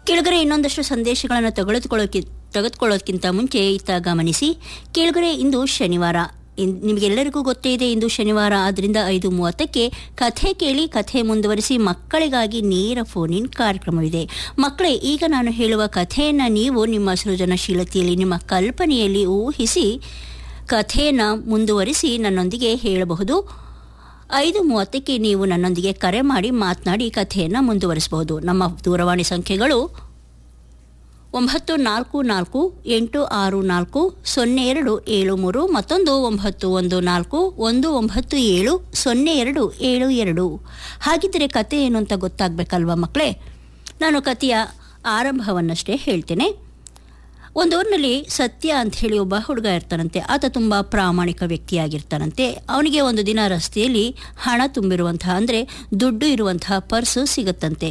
ಕೆಳಗರೆ ಇನ್ನೊಂದಷ್ಟು ಸಂದೇಶಗಳನ್ನು ತೆಗೆದುಕೊಳ್ಳೋಕೆ ತೆಗೆದುಕೊಳ್ಳೋದಕ್ಕಿಂತ ಮುಂಚೆ ಇತ್ತ ಗಮನಿಸಿ ಕೆಳಗರೆ ಇಂದು ಶನಿವಾರ ಇನ್- ನಿಮಗೆಲ್ಲರಿಗೂ ಗೊತ್ತೇ ಇದೆ ಇಂದು ಶನಿವಾರ ಆದ್ದರಿಂದ ಐದು ಮೂವತ್ತಕ್ಕೆ ಕಥೆ ಕೇಳಿ ಕಥೆ ಮುಂದುವರಿಸಿ ಮಕ್ಕಳಿಗಾಗಿ ನೇರ ಫೋನ್ ಇನ್ ಕಾರ್ಯಕ್ರಮವಿದೆ ಮಕ್ಕಳೇ ಈಗ ನಾನು ಹೇಳುವ ಕಥೆಯನ್ನು ನೀವು ನಿಮ್ಮ ಸೃಜನಶೀಲತೆಯಲ್ಲಿ ನಿಮ್ಮ ಕಲ್ಪನೆಯಲ್ಲಿ ಊಹಿಸಿ ಕಥೆಯನ್ನು ಮುಂದುವರಿಸಿ ನನ್ನೊಂದಿಗೆ ಹೇಳಬಹುದು ಐದು ಮೂವತ್ತಕ್ಕೆ ನೀವು ನನ್ನೊಂದಿಗೆ ಕರೆ ಮಾಡಿ ಮಾತನಾಡಿ ಕಥೆಯನ್ನು ಮುಂದುವರಿಸಬಹುದು ನಮ್ಮ ದೂರವಾಣಿ ಸಂಖ್ಯೆಗಳು ಒಂಬತ್ತು ನಾಲ್ಕು ನಾಲ್ಕು ಎಂಟು ಆರು ನಾಲ್ಕು ಸೊನ್ನೆ ಎರಡು ಏಳು ಮೂರು ಮತ್ತೊಂದು ಒಂಬತ್ತು ಒಂದು ನಾಲ್ಕು ಒಂದು ಒಂಬತ್ತು ಏಳು ಸೊನ್ನೆ ಎರಡು ಏಳು ಎರಡು ಹಾಗಿದ್ದರೆ ಕತೆ ಏನು ಅಂತ ಗೊತ್ತಾಗಬೇಕಲ್ವ ಮಕ್ಕಳೇ ನಾನು ಕಥೆಯ ಆರಂಭವನ್ನಷ್ಟೇ ಹೇಳ್ತೇನೆ ಒಂದೂರಿನಲ್ಲಿ ಸತ್ಯ ಅಂತ ಹೇಳಿ ಒಬ್ಬ ಹುಡುಗ ಇರ್ತಾನಂತೆ ಆತ ತುಂಬ ಪ್ರಾಮಾಣಿಕ ವ್ಯಕ್ತಿಯಾಗಿರ್ತಾನಂತೆ ಅವನಿಗೆ ಒಂದು ದಿನ ರಸ್ತೆಯಲ್ಲಿ ಹಣ ತುಂಬಿರುವಂತಹ ಅಂದರೆ ದುಡ್ಡು ಇರುವಂತಹ ಪರ್ಸು ಸಿಗುತ್ತಂತೆ